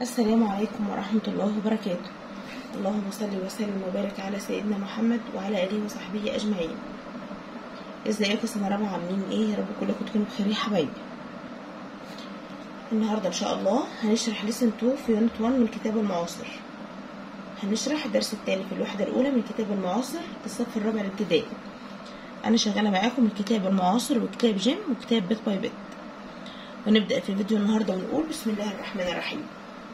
السلام عليكم ورحمة الله وبركاته اللهم صل وسلم وبارك على سيدنا محمد وعلى آله وصحبه أجمعين ازيكم سنة رابعة عاملين ايه يا رب كلكم تكونوا بخير يا حبايبي النهاردة ان شاء الله هنشرح لسن 2 في يونت 1 من كتاب المعاصر هنشرح الدرس الثاني في الوحدة الأولى من كتاب المعاصر الصف الرابع الابتدائي أنا شغالة معاكم الكتاب المعاصر وكتاب جيم وكتاب بيت باي بيت ونبدأ في الفيديو النهاردة ونقول بسم الله الرحمن الرحيم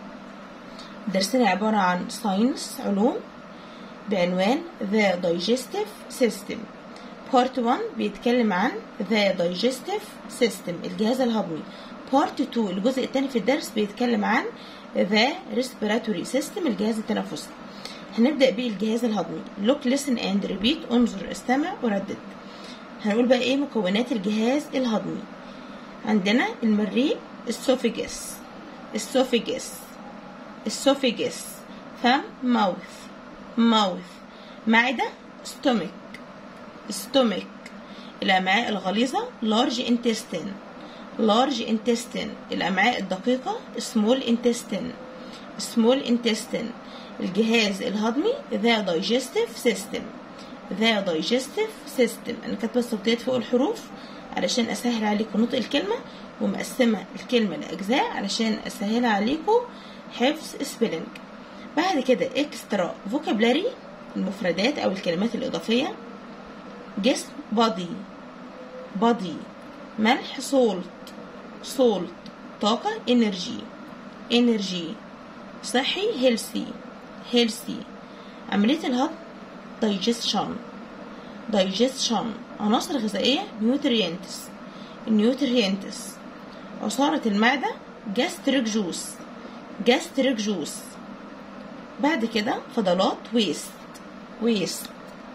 درسنا عبارة عن ساينس علوم بعنوان The Digestive System Part 1 بيتكلم عن The Digestive System الجهاز الهضمي Part 2 الجزء الثاني في الدرس بيتكلم عن The Respiratory System الجهاز التنفسي هنبدأ بالجهاز الهضمي Look, listen and repeat انظر استمع وردد هنقول بقى ايه مكونات الجهاز الهضمي عندنا المريء السوفيجس السوفيجس esophagus فم mouth mouth معدة stomach stomach الأمعاء الغليظة large intestine large intestine الأمعاء الدقيقة small intestine small intestine الجهاز الهضمي the digestive system the digestive system أنا كاتبة الصوتيات فوق الحروف علشان أسهل عليكم نطق الكلمة ومقسمة الكلمة لأجزاء علشان أسهلها عليكم حفظ سبيلنج بعد كده اكسترا فوكابلاري المفردات او الكلمات الاضافيه جسم بادي بادي ملح سولت سولت طاقه انرجي انرجي صحي هيلثي هيلثي عمليه الهضم دايجستشن دايجستشن عناصر غذائيه نيوترينتس النيوترينتس عصاره المعده جاستريك جوس جاستريك جوس بعد كده فضلات ويست ويست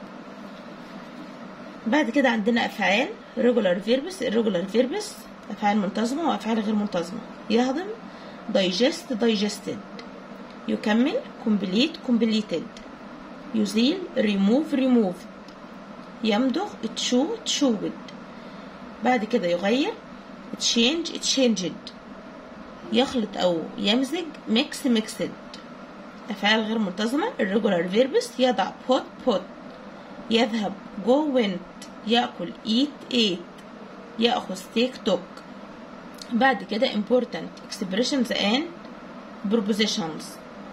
بعد كده عندنا افعال ريجولار فيربس الريجولار فيربس افعال منتظمه وافعال غير منتظمه يهضم دايجست دايجستد يكمل كومبليت كومبليتد يزيل ريموف ريموفد يمضغ تشو تشوبد بعد كده يغير تشينج تشينجد يخلط أو يمزج ميكس ميكسد أفعال غير منتظمة الريجولار فيربس يضع بوت بوت يذهب جو وينت يأكل ايت ايت يأخذ تيك توك بعد كده important expressions and prepositions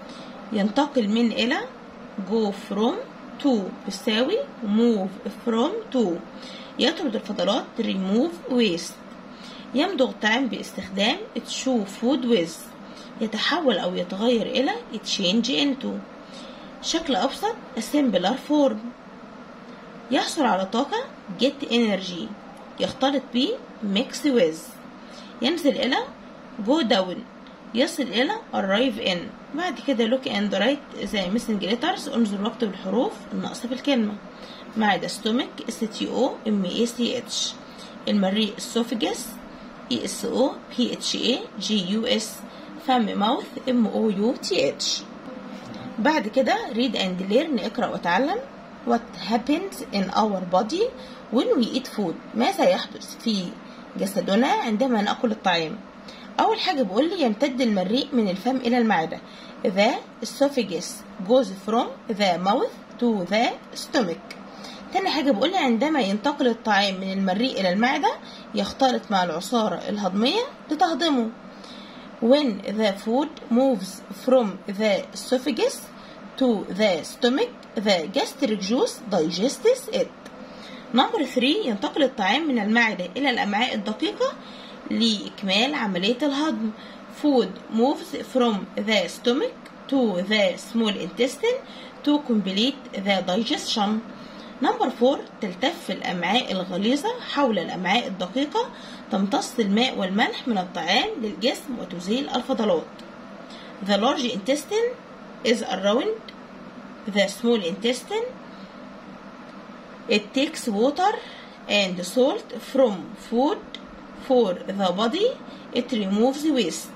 ينتقل من إلى go from to بتساوي move from to يطرد الفضلات remove waste يمضغ طعام باستخدام تشو فود ويز يتحول أو يتغير إلى تشينج انتو شكل أبسط سيمبلر فورم يحصل على طاقة جيت انرجي يختلط ب ميكس ويز ينزل إلى جو داون يصل إلى arrive in بعد كده look and write زي missing letters انظر واكتب الحروف الناقصة في الكلمة معدة stomach s t o m a c h المريء esophagus E S O P H A G U S فم mouth M O U T H بعد كده read and learn اقرأ وتعلم what happens in our body when we eat food ماذا يحدث في جسدنا عندما نأكل الطعام أول حاجة بقول لي يمتد المريء من الفم إلى المعدة the esophagus goes from the mouth to the stomach تاني حاجة بقول عندما ينتقل الطعام من المريء إلى المعدة يختلط مع العصارة الهضمية لتهضمه when the food moves from the esophagus to the stomach the gastric juice digests it number 3 ينتقل الطعام من المعدة إلى الأمعاء الدقيقة لإكمال عملية الهضم food moves from the stomach to the small intestine to complete the digestion نمبر فور تلتف الأمعاء الغليظة حول الأمعاء الدقيقة تمتص الماء والملح من الطعام للجسم وتزيل الفضلات The large intestine is around the small intestine It takes water and salt from food for the body It removes waste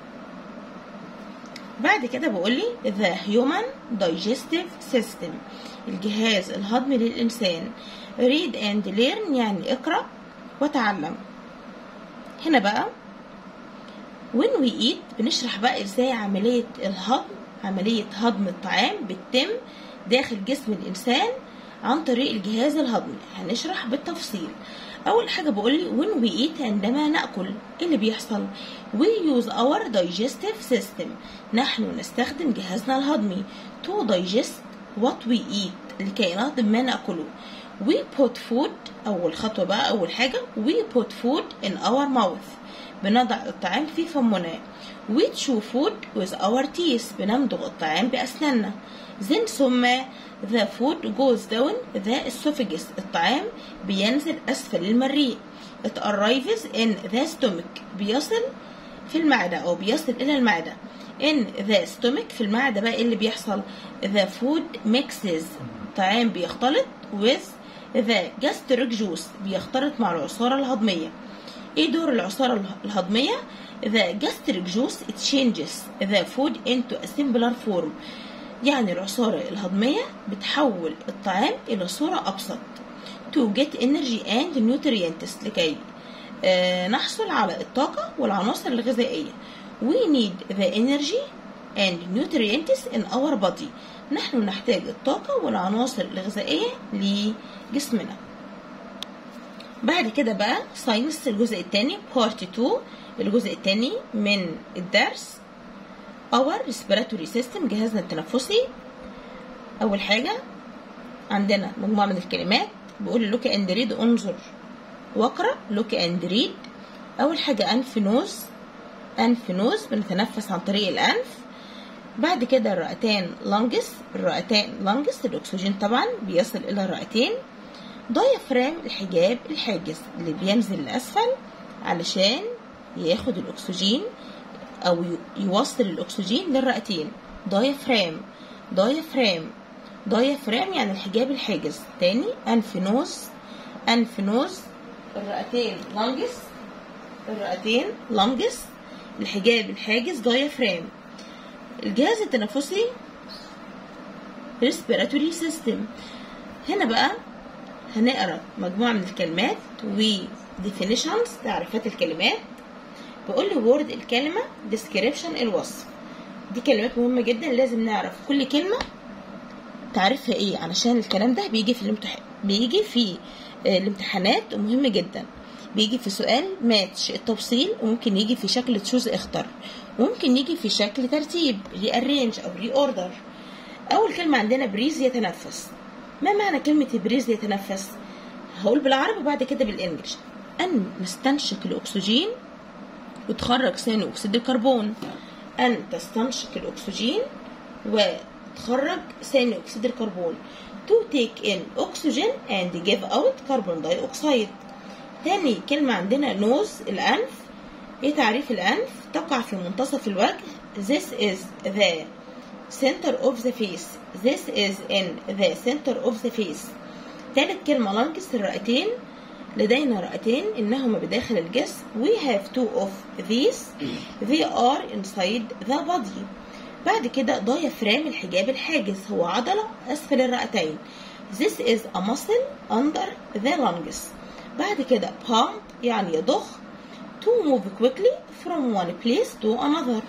بعد كده بقولي The human digestive system الجهاز الهضمي للإنسان read and learn يعني اقرأ وتعلم هنا بقى when we eat بنشرح بقى ازاي عملية الهضم عملية هضم الطعام بتتم داخل جسم الإنسان عن طريق الجهاز الهضمي هنشرح بالتفصيل أول حاجة بقول لي when we eat عندما نأكل إيه اللي بيحصل we use our digestive system نحن نستخدم جهازنا الهضمي to digest what we eat لكي نهضم ما نأكله we put food أول خطوة بقى أول حاجة we put food in our mouth بنضع الطعام في فمنا we chew food with our teeth بنمضغ الطعام بأسناننا then ثم the food goes down the esophagus الطعام بينزل أسفل المريء it arrives in the stomach بيصل في المعدة أو بيصل إلى المعدة in the stomach في المعدة بقى إيه اللي بيحصل the food mixes الطعام بيختلط with the gastric juice بيختلط مع العصارة الهضمية ايه دور العصارة الهضمية the gastric juice it changes the food into a simpler form يعني العصارة الهضمية بتحول الطعام إلى صورة أبسط to get energy and nutrients لكي آه نحصل على الطاقة والعناصر الغذائية we need the energy and nutrients in our body نحن نحتاج الطاقة والعناصر الغذائية لجسمنا بعد كده بقى ساينس الجزء الثاني بارت 2 الجزء الثاني من الدرس our respiratory system جهازنا التنفسي اول حاجه عندنا مجموعه من الكلمات بيقول لوك اند ريد انظر واقرا لوك اند ريد اول حاجه انف نوز انف نوز بنتنفس عن طريق الانف بعد كده الرئتان لانجس الرئتان لانجس الاكسجين طبعا بيصل الى الرئتين دايفرام الحجاب الحاجز اللي بينزل لاسفل علشان ياخد الاكسجين او يوصل الاكسجين للرئتين دايفرام دايفرام دايفرام يعني الحجاب الحاجز تاني انف نوز انف نوز الرئتين لانجس الرئتين لانجس الحجاب الحاجز دايفرام الجهاز التنفسي respiratory system هنا بقى هنقرا مجموعة من الكلمات و definitions تعريفات الكلمات بقول لي وورد الكلمة description الوصف دي كلمات مهمة جدا لازم نعرف كل كلمة تعرفها ايه علشان الكلام ده بيجي في الامتحان بيجي في الامتحانات ومهم جدا بيجي في سؤال ماتش التفصيل وممكن يجي في شكل تشوز اختر وممكن يجي في شكل ترتيب ري ارينج او ري اوردر اول كلمة عندنا بريز يتنفس ما معنى كلمة بريز يتنفس هقول بالعربي وبعد كده بالانجلش ان نستنشق الاكسجين وتخرج ثاني اكسيد الكربون ان تستنشق الاكسجين وتخرج ثاني اكسيد الكربون to take in oxygen and give out carbon dioxide تاني كلمة عندنا نوز الأنف ايه تعريف الأنف تقع في منتصف الوجه this is the center of the face this is in the center of the face تالت كلمة لانجس الرئتين لدينا رئتين إنهما بداخل الجسم we have two of these they are inside the body بعد كده diaphragm الحجاب الحاجز هو عضلة أسفل الرئتين this is a muscle under the lungs بعد كده pump يعني يضخ to move quickly from one place to another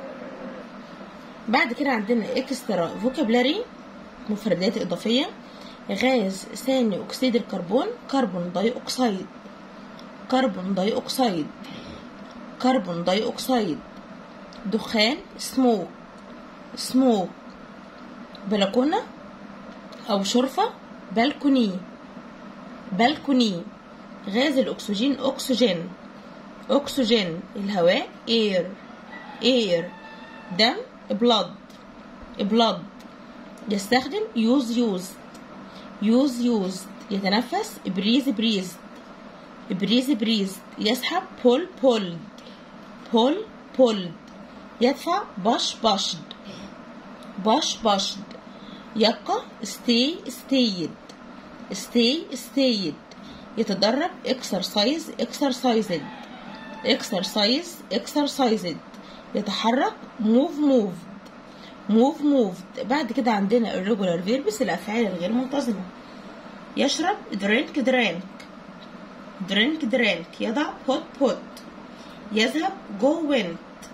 بعد كده عندنا extra vocabulary مفردات إضافية غاز ثاني أكسيد الكربون كربون داي أكسيد كربون داي أكسيد كربون داي أكسيد دخان سموك سموك بلكونة أو شرفة بلكوني بلكوني غاز الأكسجين أكسجين أكسجين الهواء اير اير دم بلاد بلاد يستخدم يوز يوز يوز يوز يتنفس بريز بريز بريز بريز يسحب بول بولد بول بولد يدفع باش باشد باش باشد يبقى stay stayed stay stayed يتدرب exercise exercised exercise exercised يتحرك move moved move moved بعد كده عندنا irregular verbs الأفعال الغير منتظمة يشرب drink drink drink drink يضع put put يذهب go went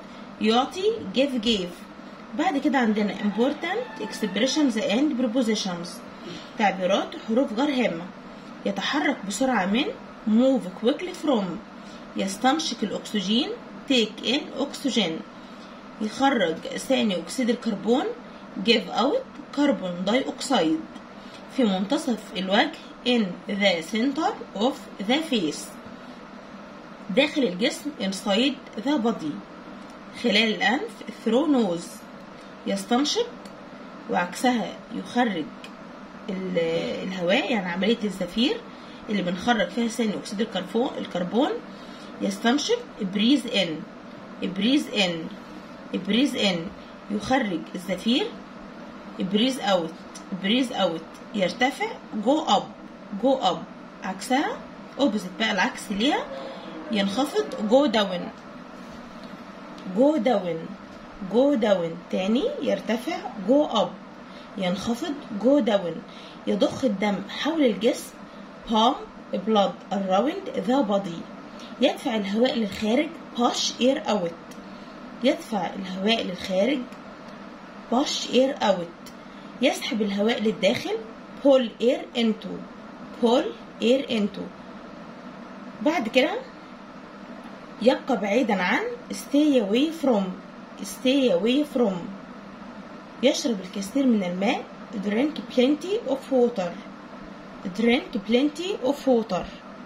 يعطي give gave بعد كده عندنا important expressions and prepositions تعبيرات وحروف غير هامة يتحرك بسرعة من move quickly from يستنشق الأكسجين take in oxygen يخرج ثاني أكسيد الكربون give out كربون داي أكسيد في منتصف الوجه in the center of the face داخل الجسم inside the body خلال الأنف through nose يستنشق وعكسها يخرج ال- الهواء يعني عملية الزفير اللي بنخرج فيها ثاني أكسيد الكربون الكربون يستنشق بريز إن بريز إن بريز إن يخرج الزفير بريز أوت بريز أوت يرتفع جو أب جو أب عكسها أوبزيت بقى العكس ليها ينخفض جو داون جو داون جو داون تاني يرتفع جو اب ينخفض جو داون يضخ الدم حول الجسم pump blood around the body يدفع الهواء للخارج push air out يدفع الهواء للخارج push air out يسحب الهواء للداخل pull air into pull air into بعد كده يبقى بعيدا عن stay away from stay away from يشرب الكثير من الماء drink plenty of water drink plenty of water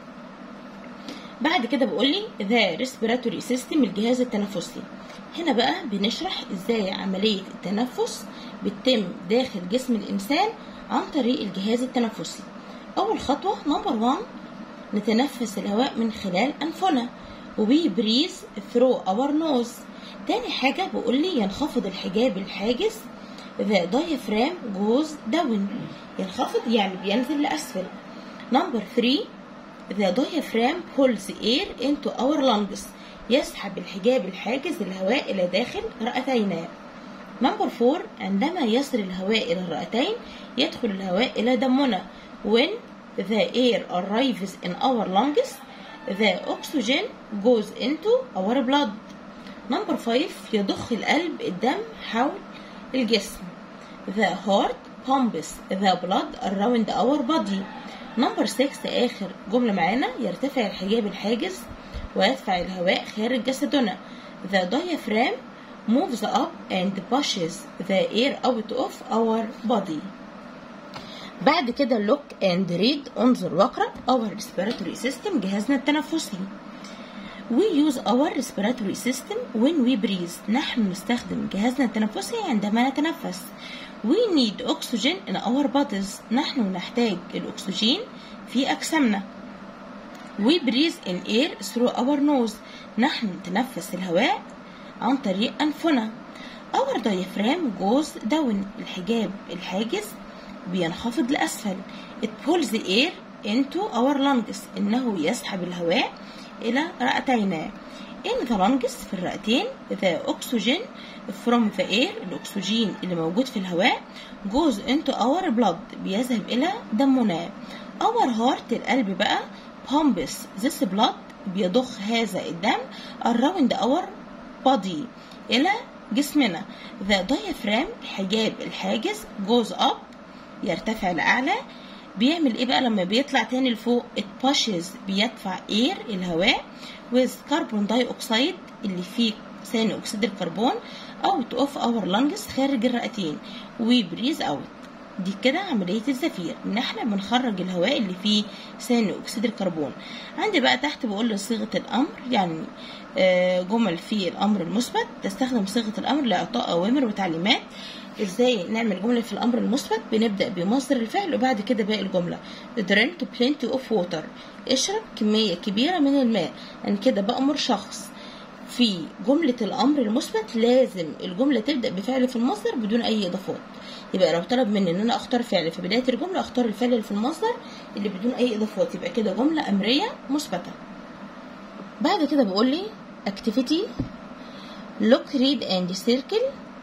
بعد كده بقول لي the respiratory system الجهاز التنفسي هنا بقى بنشرح ازاي عملية التنفس بتتم داخل جسم الإنسان عن طريق الجهاز التنفسي أول خطوة نمبر 1 نتنفس الهواء من خلال أنفنا وبي بريز ثرو اور نوز تاني حاجة بقول لي ينخفض الحجاب الحاجز the diaphragm goes down ينخفض يعني بينزل لأسفل نمبر 3 the diaphragm pulls air into our lungs يسحب الحجاب الحاجز الهواء إلى داخل رئتينا نمبر 4 عندما يصل الهواء إلى الرئتين يدخل الهواء إلى دمنا when the air arrives in our lungs the oxygen goes into our blood نمبر 5 يضخ القلب الدم حول الجسم the heart pumps the blood around our body نمبر 6 آخر جملة معانا يرتفع الحجاب الحاجز ويدفع الهواء خارج جسدنا the diaphragm moves up and pushes the air out of our body بعد كده look and read انظر واقرأ our respiratory system جهازنا التنفسي We use our respiratory system when we breathe نحن نستخدم جهازنا التنفسي عندما نتنفس We need oxygen in our bodies نحن نحتاج الأكسجين في أجسامنا We breathe in air through our nose نحن نتنفس الهواء عن طريق أنفنا Our diaphragm goes down الحجاب الحاجز بينخفض لأسفل It pulls the air into our lungs إنه يسحب الهواء إلى رئتينا In the lungs في الرئتين the oxygen from the air الأكسجين اللي موجود في الهواء goes into our blood بيذهب إلى دمنا Our heart القلب بقى pumps this blood بيضخ هذا الدم around our body إلى جسمنا the diaphragm الحجاب الحاجز goes up يرتفع لأعلى بيعمل ايه بقى لما بيطلع تاني لفوق it pushes بيدفع air الهواء with carbon dioxide اللي فيه ثاني اكسيد الكربون out of our lungs خارج الرئتين we breathe out دي كده عملية الزفير ان احنا بنخرج الهواء اللي فيه ثاني اكسيد الكربون عندي بقى تحت بقول صيغة الامر يعني آه، جمل في الامر المثبت تستخدم صيغة الامر لاعطاء اوامر وتعليمات ازاي نعمل جملة في الامر المثبت بنبدأ بمصدر الفعل وبعد كده باقي الجملة drink plenty of water اشرب كمية كبيرة من الماء انا كده بأمر شخص في جملة الأمر المثبت لازم الجملة تبدأ بفعل في المصدر بدون أي إضافات يبقى لو طلب مني إن أنا أختار فعل في بداية الجملة أختار الفعل اللي في المصدر اللي بدون أي إضافات يبقى كده جملة أمرية مثبتة بعد كده بقول لي activity look read and circle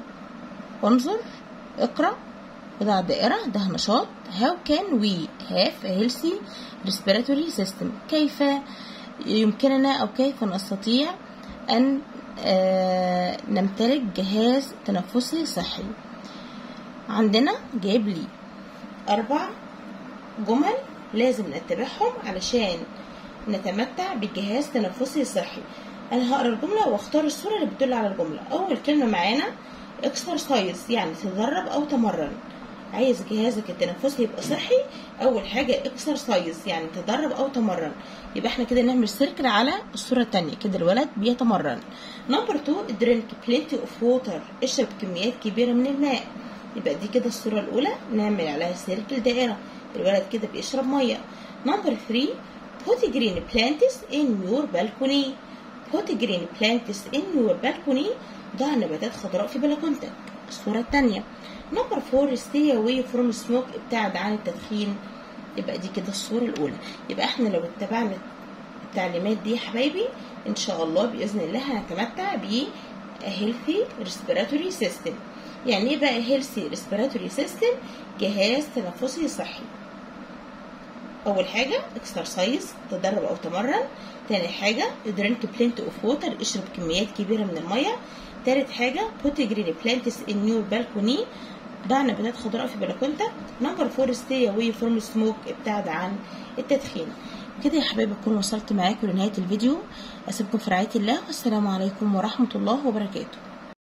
انظر اقرأ وضع دائرة ده نشاط how can we have a healthy respiratory system كيف يمكننا أو كيف نستطيع أن آه نمتلك جهاز تنفسي صحي عندنا جايب لي أربع جمل لازم نتبعهم علشان نتمتع بجهاز تنفسي صحي انا هقرا الجمله واختار الصوره اللي بتدل على الجمله اول كلمه معانا اكسرسايز يعني تدرب او تمرن عايز جهازك التنفسي يبقى صحي اول حاجه اكسرسايز يعني تدرب او تمرن يبقى احنا كده نعمل سيركل على الصوره الثانيه كده الولد بيتمرن نمبر 2 درينك بلينتي اوف ووتر اشرب كميات كبيره من الماء يبقى دي كده الصوره الاولى نعمل عليها سيركل دائره الولد كده بيشرب ميه نمبر 3 put green plants in your balcony put green plants in your balcony ضع نباتات خضراء في بلكونتك الصورة الثانية نمبر 4 stay away from smoke ابتعد عن التدخين يبقى دي كده الصورة الأولى يبقى احنا لو اتبعنا التعليمات دي يا حبايبي ان شاء الله بإذن الله هنتمتع ب healthy respiratory system يعني ايه بقى healthy respiratory system جهاز تنفسي صحي اول حاجه اكسرسايز تدرب او تمرن تاني حاجه درينك بلنت اوف ووتر اشرب كميات كبيره من الميه تالت حاجه بوت جرين بلانتس ان يور بالكوني ضع نباتات خضراء في بلكونتك نمبر فور ستي اواي فروم سموك ابتعد عن التدخين كده يا حبايبي اكون وصلت معاكم لنهايه الفيديو اسيبكم في رعايه الله والسلام عليكم ورحمه الله وبركاته